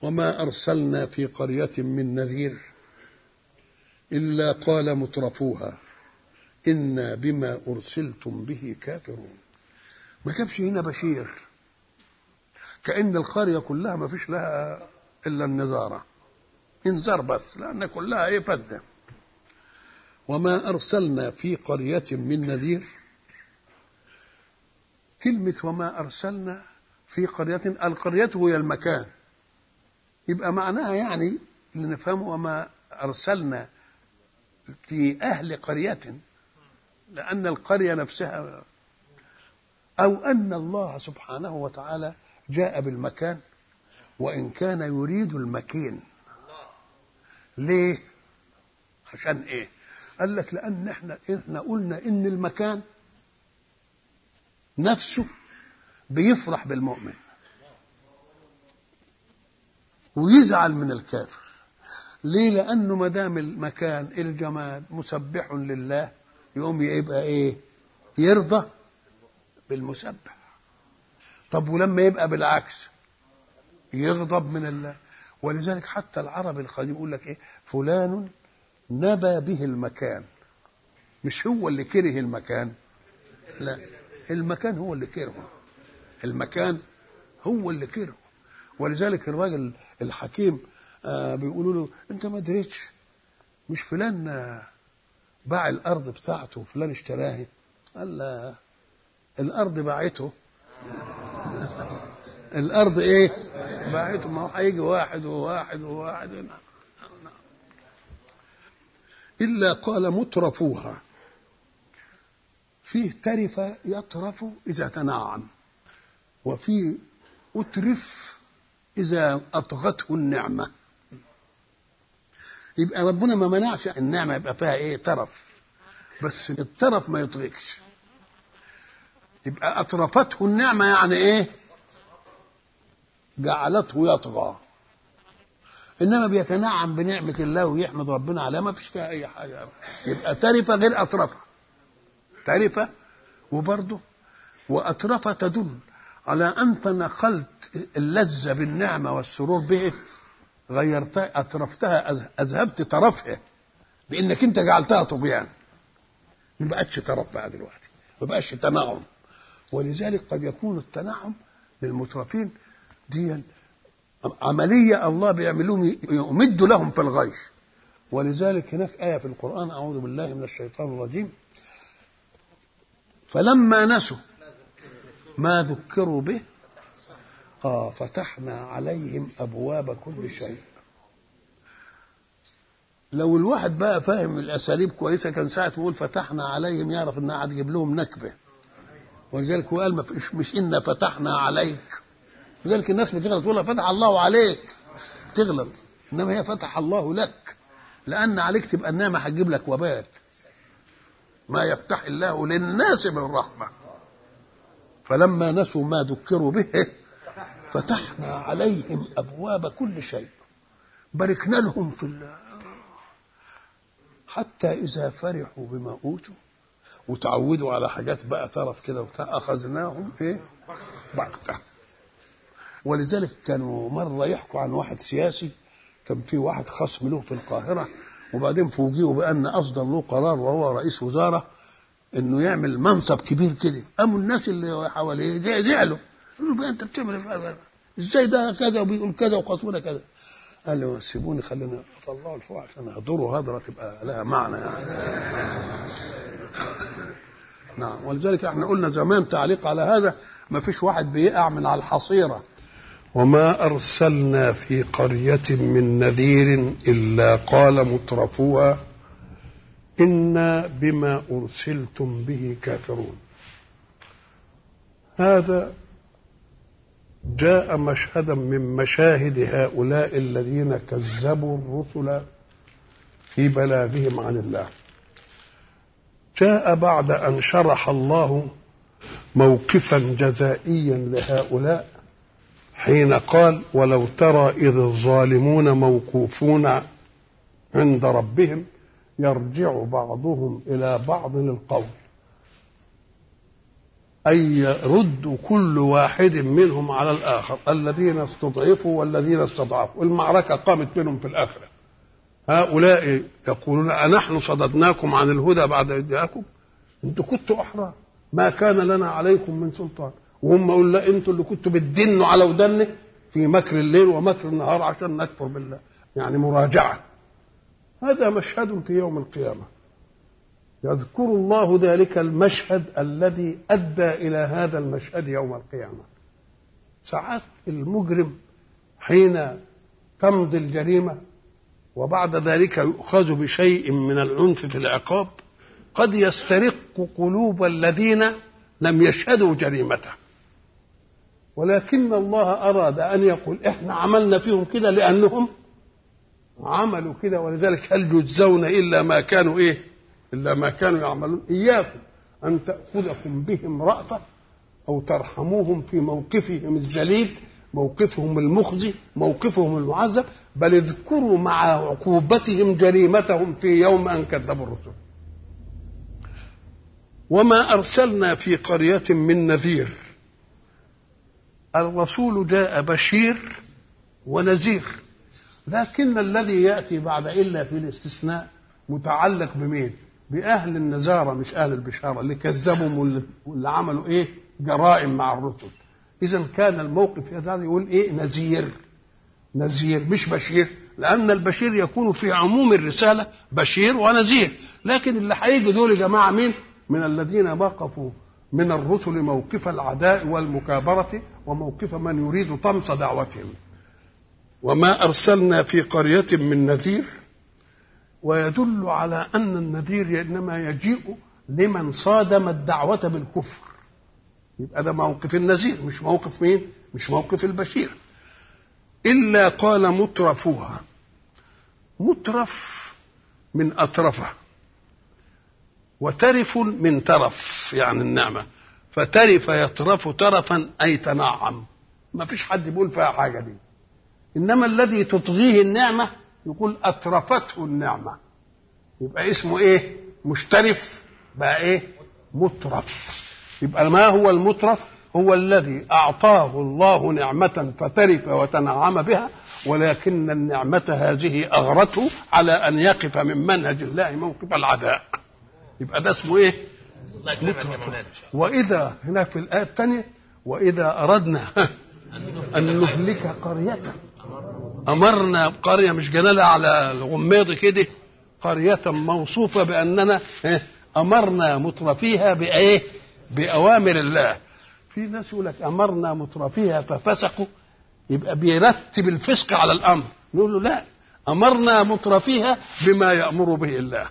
وما أرسلنا في قرية من نذير إلا قال مترفوها إنا بما أرسلتم به كافرون ما جابش هنا بشير كأن القرية كلها ما فيش لها إلا النذارة انذار بس لأن كلها إيه فدة وما أرسلنا في قرية من نذير كلمة وما أرسلنا في قرية القرية هي المكان يبقى معناها يعني اللي نفهمه وما أرسلنا في أهل قرية لأن القرية نفسها أو أن الله سبحانه وتعالى جاء بالمكان وإن كان يريد المكين ليه؟ عشان إيه؟ قال لك لأن إحنا إحنا قلنا إن المكان نفسه بيفرح بالمؤمن ويزعل من الكافر ليه لانه ما دام المكان الجماد مسبح لله يقوم يبقى ايه يرضى بالمسبح طب ولما يبقى بالعكس يغضب من الله ولذلك حتى العرب القديم يقول لك ايه فلان نبى به المكان مش هو اللي كره المكان لا المكان هو اللي كرهه المكان هو اللي كرهه ولذلك الراجل الحكيم آه بيقولوا له انت ما دريتش مش فلان آه باع الارض بتاعته وفلان اشتراها قال لا الارض باعته الارض ايه باعته ما هو هيجي واحد وواحد وواحد الا قال مترفوها فيه ترف يطرف اذا تنعم وفي اترف اذا اطغته النعمه يبقى ربنا ما منعش النعمه يبقى فيها ايه ترف بس الترف ما يطغيكش يبقى اطرفته النعمه يعني ايه جعلته يطغى انما بيتنعم بنعمه الله ويحمد ربنا عليها ما فيش فيها اي حاجه يبقى ترفه غير اطرفه ترفه وبرضه واطرفه تدل على انت نقلت اللذه بالنعمه والسرور به غيرتها اطرفتها اذهبت طرفها بانك انت جعلتها طغيان ما بقتش طرف بقى دلوقتي ما بقاش تنعم ولذلك قد يكون التنعم للمترفين دي عملية الله بيعملوهم يمد لهم في الغيش ولذلك هناك آية في القرآن أعوذ بالله من الشيطان الرجيم فلما نسوا ما ذكروا به آه فتحنا عليهم أبواب كل شيء لو الواحد بقى فاهم الأساليب كويسة كان ساعة يقول فتحنا عليهم يعرف إنها هتجيب لهم نكبة ولذلك هو قال مش, مش إنا فتحنا عليك لذلك الناس بتغلط تقول فتح الله عليك تغلط إنما هي فتح الله لك لأن عليك تبقى النعمة هتجيب لك وبال ما يفتح الله للناس من رحمة فلما نسوا ما ذكروا به فتحنا عليهم ابواب كل شيء باركنا لهم في الله حتى اذا فرحوا بما اوتوا وتعودوا على حاجات بقى طرف كده وبتاع اخذناهم ايه بغته ولذلك كانوا مره يحكوا عن واحد سياسي كان في واحد خصم له في القاهره وبعدين فوجئوا بان اصدر له قرار وهو رئيس وزاره انه يعمل منصب كبير كده قاموا الناس اللي حواليه زعلوا قالوا له انت بتعمل ازاي ده كذا وبيقول كذا وقصونا كذا قال له سيبوني خلينا اطلعوا لفوق عشان اهدروا هدره تبقى لها معنى يعني نعم ولذلك احنا قلنا زمان تعليق على هذا ما فيش واحد بيقع من على الحصيره وما ارسلنا في قريه من نذير الا قال مترفوها انا بما ارسلتم به كافرون هذا جاء مشهدا من مشاهد هؤلاء الذين كذبوا الرسل في بلاغهم عن الله جاء بعد ان شرح الله موقفا جزائيا لهؤلاء حين قال ولو ترى اذ الظالمون موقوفون عند ربهم يرجع بعضهم الى بعض القول أن يرد كل واحد منهم على الآخر الذين استضعفوا والذين استضعفوا المعركة قامت بينهم في الآخرة هؤلاء يقولون أنحن صددناكم عن الهدى بعد إذ جاءكم أنتوا كنتوا أحرار ما كان لنا عليكم من سلطان وهم يقول لا أنتوا اللي كنتوا بتدنوا على ودنه في مكر الليل ومكر النهار عشان نكفر بالله يعني مراجعة هذا مشهد في يوم القيامة يذكر الله ذلك المشهد الذي أدى إلى هذا المشهد يوم القيامة ساعات المجرم حين تمضي الجريمة وبعد ذلك يؤخذ بشيء من العنف في العقاب قد يسترق قلوب الذين لم يشهدوا جريمته ولكن الله أراد أن يقول إحنا عملنا فيهم كده لأنهم عملوا كده ولذلك هل يجزون إلا ما كانوا إيه إلا ما كانوا يعملون إياكم أن تأخذكم بهم رأفة أو ترحموهم في موقفهم الذليل موقفهم المخزي موقفهم المعذب بل اذكروا مع عقوبتهم جريمتهم في يوم أن كذبوا الرسل وما أرسلنا في قرية من نذير الرسول جاء بشير ونذير لكن الذي يأتي بعد إلا في الاستثناء متعلق بمين بأهل النزارة مش أهل البشارة اللي كذبهم واللي, واللي عملوا إيه جرائم مع الرسل إذا كان الموقف هذا يقول إيه نذير نذير مش بشير لأن البشير يكون في عموم الرسالة بشير ونذير لكن اللي هيجي دول يا جماعة مين من الذين وقفوا من الرسل موقف العداء والمكابرة وموقف من يريد طمس دعوتهم وما أرسلنا في قرية من نذير ويدل على أن النذير إنما يجيء لمن صادم الدعوة بالكفر يبقى ده موقف النذير مش موقف مين مش موقف البشير إلا قال مترفوها مترف من أطرفه وترف من ترف يعني النعمة فترف يطرف ترفا أي تنعم ما فيش حد بيقول فيها حاجة دي إنما الذي تطغيه النعمة يقول أترفته النعمة يبقى اسمه إيه مشترف بقى إيه مترف يبقى ما هو المترف هو الذي أعطاه الله نعمة فترف وتنعم بها ولكن النعمة هذه أغرته على أن يقف من منهج الله موقف العداء يبقى ده اسمه إيه مترف وإذا هناك في الآية الثانية وإذا أردنا أن نهلك قرية أمرنا قرية مش جنالها على الغميض كده قرية موصوفة بأننا أمرنا مترفيها بإيه؟ بأوامر الله في ناس يقول لك أمرنا مترفيها ففسقوا يبقى بيرتب الفسق على الأمر نقول له لا أمرنا مترفيها بما يأمر به الله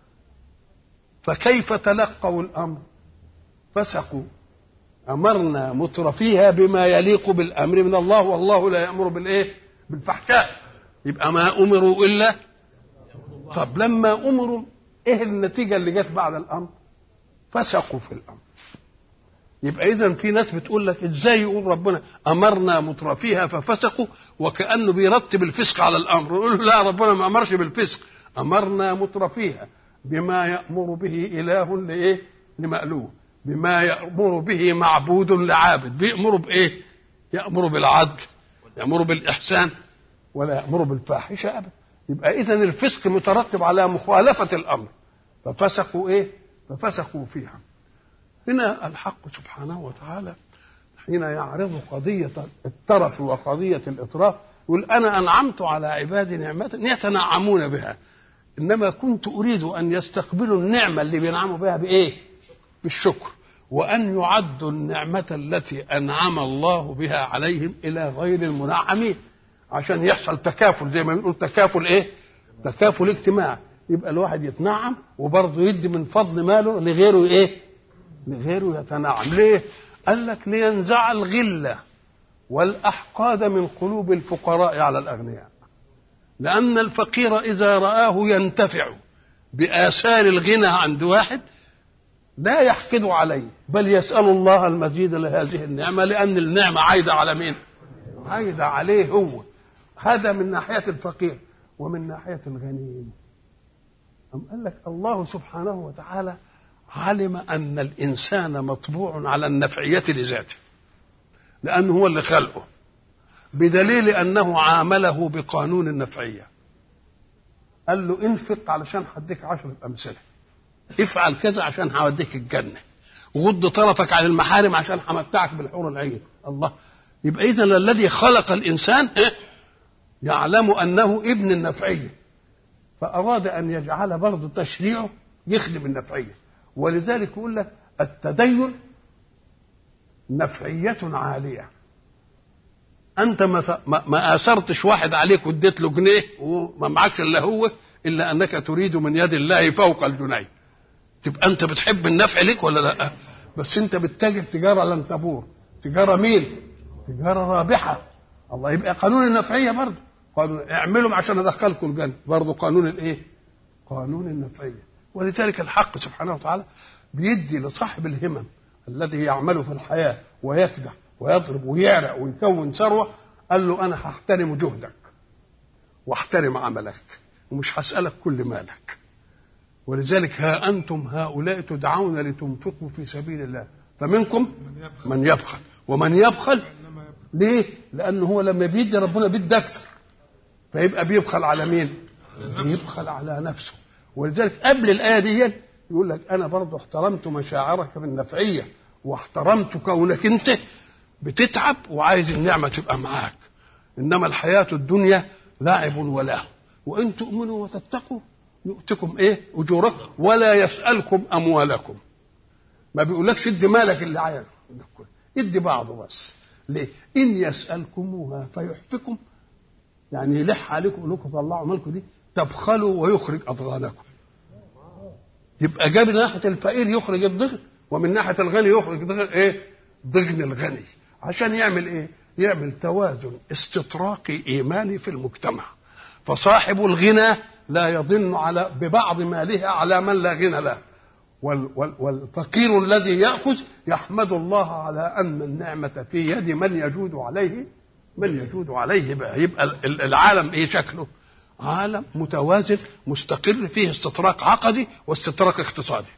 فكيف تلقوا الأمر فسقوا أمرنا مترفيها بما يليق بالأمر من الله والله لا يأمر بالإيه بالفحشاء يبقى ما أمروا إلا طب لما أمروا إيه النتيجة اللي جت بعد الأمر فسقوا في الأمر يبقى إذا في ناس بتقول لك إزاي يقول ربنا أمرنا مترفيها ففسقوا وكأنه بيرتب الفسق على الأمر يقول لا ربنا ما أمرش بالفسق أمرنا مترفيها بما يأمر به إله لإيه لمألوه بما يأمر به معبود لعابد بيأمر بإيه يأمر بالعدل يأمر بالإحسان ولا يأمر بالفاحشة أبدا يبقى إذا الفسق مترتب على مخالفة الأمر ففسقوا إيه ففسقوا فيها هنا الحق سبحانه وتعالى حين يعرض قضية الترف وقضية الإطراف يقول أنا أنعمت على عبادي نعمة يتنعمون بها إنما كنت أريد أن يستقبلوا النعمة اللي بينعموا بها بإيه؟ بالشكر وأن يعدوا النعمة التي أنعم الله بها عليهم إلى غير المنعمين عشان يحصل تكافل زي ما بنقول تكافل إيه؟ تكافل اجتماعي يبقى الواحد يتنعم وبرضه يدي من فضل ماله لغيره إيه؟ لغيره يتنعم ليه؟ قال لك لينزع الغلة والأحقاد من قلوب الفقراء على الأغنياء لأن الفقير إذا رآه ينتفع بآثار الغنى عند واحد لا يحقد عليه بل يسأل الله المزيد لهذه النعمة لأن النعمة عايدة على مين؟ عايدة عليه هو هذا من ناحية الفقير ومن ناحية الغني أم قال لك الله سبحانه وتعالى علم أن الإنسان مطبوع على النفعية لذاته لأنه هو اللي خلقه بدليل أنه عامله بقانون النفعية قال له انفق علشان هديك عشرة أمثلة افعل كذا عشان هوديك الجنة غض طرفك عن المحارم عشان همتعك بالحور العين الله يبقى إذا الذي خلق الإنسان يعلم أنه ابن النفعية فأراد أن يجعل برضه تشريعه يخدم النفعية ولذلك يقول لك التدين نفعية عالية أنت ما, ما آثرتش واحد عليك واديت له جنيه وما معكش إلا هو إلا أنك تريد من يد الله فوق الجنيه تبقى أنت بتحب النفع لك ولا لا بس أنت بتتاجر تجارة لن تبور تجارة مين تجارة رابحة الله يبقى قانون النفعية برضه قانون اعملوا عشان ادخلكم الجنه برضه قانون الايه قانون النفعيه ولذلك الحق سبحانه وتعالى بيدي لصاحب الهمم الذي يعمل في الحياه ويكدح ويضرب ويعرق ويكون ثروه قال له انا هحترم جهدك واحترم عملك ومش هسالك كل مالك ولذلك ها انتم هؤلاء تدعون لتنفقوا في سبيل الله فمنكم من يبخل ومن يبخل ليه؟ لأنه هو لما بيدي ربنا بيدي أكثر فيبقى بيبخل على مين؟ بيبخل على نفسه ولذلك قبل الآية دي يقول لك أنا برضه احترمت مشاعرك بالنفعية واحترمت كونك أنت بتتعب وعايز النعمة تبقى معاك إنما الحياة الدنيا لعب ولهو وإن تؤمنوا وتتقوا يؤتكم إيه؟ أجوركم ولا يسألكم أموالكم ما بيقولكش ادي مالك اللي عايز ادي بعضه بس ليه؟ إن يسألكموها فيحفكم يعني يلح عليكم يقول لكم طلعوا مالكم دي تبخلوا ويخرج أضغانكم يبقى جاب من ناحية الفقير يخرج الضغن ومن ناحية الغني يخرج ضغن إيه؟ ضغن الغني عشان يعمل إيه؟ يعمل توازن استطراقي إيماني في المجتمع فصاحب الغنى لا يظن على ببعض ماله على من لا غنى له والفقير الذي يأخذ يحمد الله على أن النعمة في يد من يجود عليه من يجود عليه بقى يبقى العالم ايه شكله عالم متوازن مستقر فيه استطراق عقدي واستطراق اقتصادي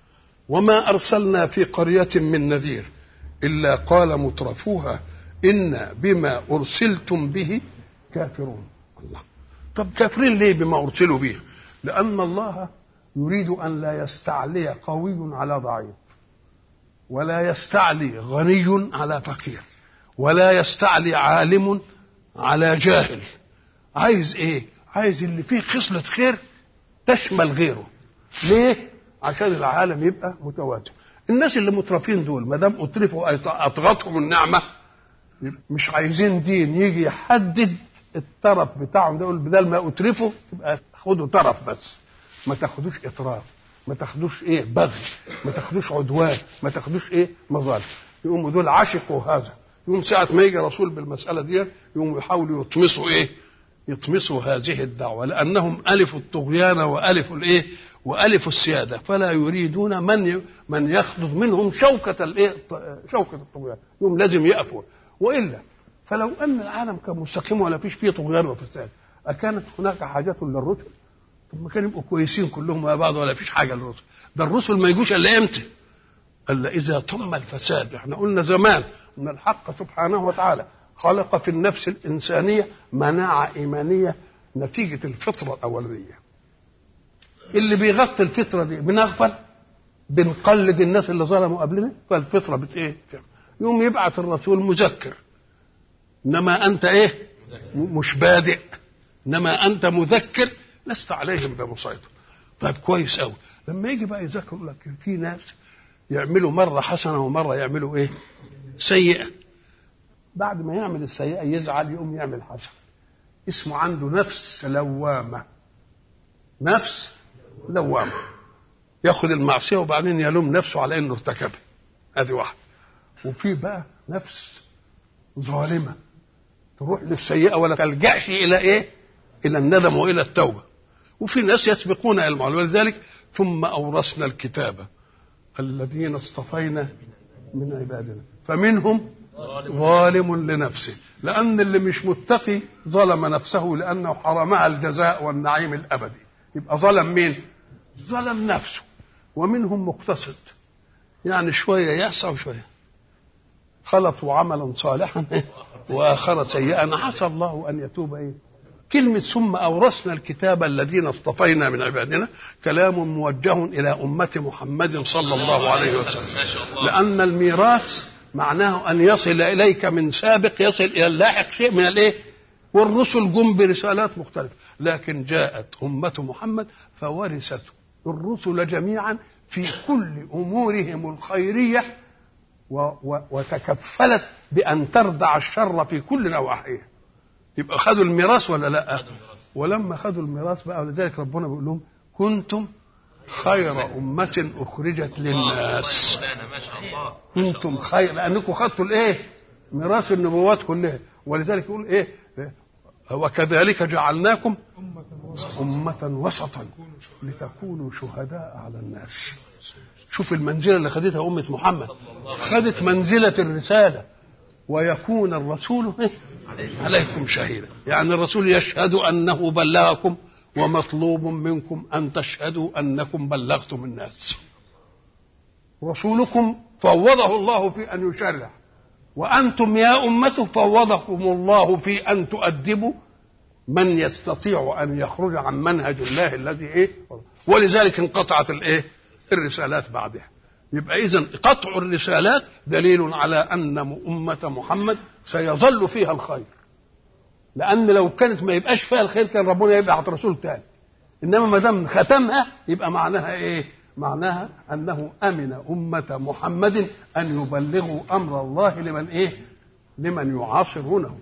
وما أرسلنا في قرية من نذير إلا قال مترفوها إن بما أرسلتم به كافرون الله طب كافرين ليه بما أرسلوا به لأن الله يريد أن لا يستعلي قوي على ضعيف ولا يستعلي غني على فقير ولا يستعلي عالم على جاهل عايز ايه عايز اللي فيه خصلة خير تشمل غيره ليه عشان العالم يبقى متوازن الناس اللي مترفين دول ما دام اترفوا اطغتهم النعمه مش عايزين دين يجي يحدد الطرف بتاعهم ده بدل ما اترفوا يبقى خدوا طرف بس ما تاخدوش اطراف ما تاخدوش ايه بغي ما تاخدوش عدوان ما تاخدوش ايه مظالم يقوموا دول عشقوا هذا يقوم ساعة ما يجي رسول بالمسألة دي يقوموا يحاولوا يطمسوا ايه يطمسوا هذه الدعوة لأنهم ألفوا الطغيان وألفوا الايه وألفوا السيادة فلا يريدون من من يخفض منهم شوكة الايه شوكة الطغيان يوم لازم يقفوا وإلا فلو أن العالم كان مستقيم ولا فيش فيه طغيان وفساد أكانت هناك حاجة للرسل طب ما كانوا يبقوا كويسين كلهم مع بعض ولا فيش حاجة للرسل ده الرسل ما يجوش إلا إمتى إلا إذا تم الفساد احنا قلنا زمان أن الحق سبحانه وتعالى خلق في النفس الإنسانية مناعة إيمانية نتيجة الفطرة الأولية اللي بيغطي الفطرة دي بنغفل بنقلد الناس اللي ظلموا قبلنا فالفطرة بت ايه يوم يبعث الرسول مذكر انما انت ايه مش بادئ انما انت مذكر لست عليهم بمسيطر طيب كويس قوي لما يجي بقى يذكر لك في ناس يعملوا مره حسنه ومره يعملوا ايه سيئه بعد ما يعمل السيئه يزعل يقوم يعمل حسنه اسمه عنده نفس لوامه نفس لوامه ياخذ المعصيه وبعدين يلوم نفسه على انه ارتكبها ادي واحد وفي بقى نفس ظالمه تروح للسيئه ولا تلجاش الى ايه الى الندم والى التوبه وفي ناس يسبقون الى المعلومه ولذلك ثم اورثنا الكتاب الذين اصطفينا من عبادنا فمنهم ظالم لنفسه لان اللي مش متقي ظلم نفسه لانه حرمها الجزاء والنعيم الابدي يبقى ظلم مين ظلم نفسه ومنهم مقتصد يعني شويه يعصى وشويه خلطوا عملا صالحا واخر سيئا عسى الله ان يتوب ايه كلمة ثم أورثنا الكتاب الذين اصطفينا من عبادنا كلام موجه إلى أمة محمد صلى الله عليه وسلم لأن الميراث معناه أن يصل إليك من سابق يصل إلى اللاحق شيء من الإيه والرسل جم برسالات مختلفة لكن جاءت أمة محمد فورثت الرسل جميعا في كل أمورهم الخيرية و و وتكفلت بأن تردع الشر في كل نواحيه يبقى خدوا الميراث ولا لا ولما خدوا الميراث بقى ولذلك ربنا بيقول لهم كنتم خير أمة أخرجت للناس كنتم خير لأنكم خدتوا الإيه ميراث النبوات كلها ولذلك يقول إيه وكذلك جعلناكم أمة وسطا لتكونوا شهداء على الناس شوف المنزلة اللي خدتها أمة محمد خدت منزلة الرسالة ويكون الرسول عليكم شهيدا يعني الرسول يشهد أنه بلغكم ومطلوب منكم أن تشهدوا أنكم بلغتم الناس رسولكم فوضه الله في أن يشرع وأنتم يا أمته فوضكم الله في أن تؤدبوا من يستطيع أن يخرج عن منهج الله الذي إيه ولذلك انقطعت الإيه الرسالات بعدها يبقى إذا قطع الرسالات دليل على أن أمة محمد سيظل فيها الخير لأن لو كانت ما يبقاش فيها الخير كان ربنا يبعث رسول تاني إنما ما دام ختمها يبقى معناها إيه؟ معناها أنه أمن أمة محمد أن يبلغوا أمر الله لمن إيه؟ لمن يعاصرونه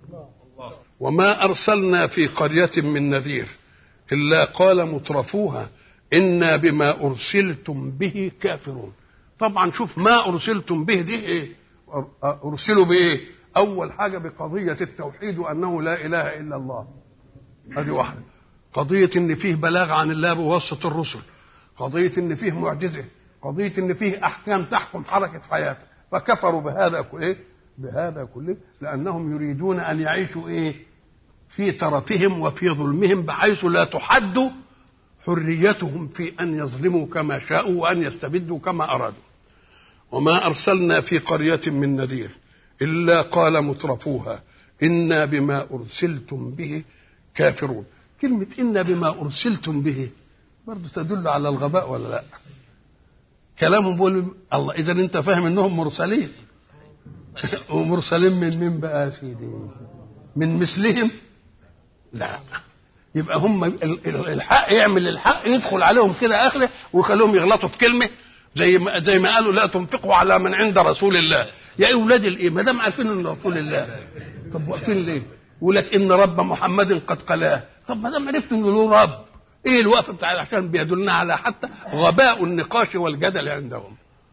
وما أرسلنا في قرية من نذير إلا قال مترفوها إنا بما أرسلتم به كافرون طبعا شوف ما أرسلتم به دي إيه أرسلوا بإيه أول حاجة بقضية التوحيد وأنه لا إله إلا الله هذه واحدة قضية إن فيه بلاغ عن الله بواسطة الرسل قضية إن فيه معجزة قضية إن فيه أحكام تحكم حركة حياته فكفروا بهذا كله بهذا كله لأنهم يريدون أن يعيشوا إيه في ترفهم وفي ظلمهم بحيث لا تحد حريتهم في أن يظلموا كما شاءوا وأن يستبدوا كما أرادوا وما أرسلنا في قرية من نذير إلا قال مترفوها إنا بما أرسلتم به كافرون كلمة إنا بما أرسلتم به برضه تدل على الغباء ولا لا كلامهم بيقول الله إذا أنت فاهم إنهم مرسلين ومرسلين من مين بقى يا سيدي من مثلهم لا يبقى هم الحق يعمل الحق يدخل عليهم كده اخره ويخليهم يغلطوا في كلمه زي ما زي ما قالوا لا تنفقوا على من عند رسول الله يا اولاد الايه ما دام عارفين ان رسول الله طب واقفين ليه؟ يقول لك ان رب محمد قد قلاه طب ما دام عرفت انه له رب ايه الوقفه بتاع عشان بيدلنا على حتى غباء النقاش والجدل عندهم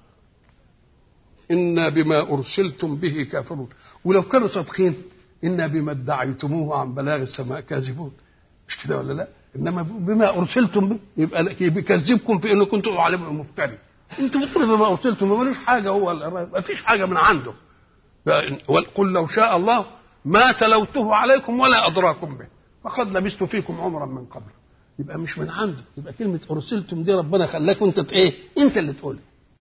إنا بما أرسلتم به كافرون ولو كانوا صادقين إنا بما ادعيتموه عن بلاغ السماء كاذبون مش كده ولا لا انما بما ارسلتم به يبقى بيكذبكم في انه كنتم عليم مفتري انتوا بتقولوا بما ارسلتم ما ملوش حاجه هو ما فيش حاجه من عنده قل لو شاء الله ما تلوته عليكم ولا ادراكم به فقد لبثت فيكم عمرا من قبل يبقى مش من عنده يبقى كلمه ارسلتم دي ربنا خلاك انت ايه انت اللي تقولها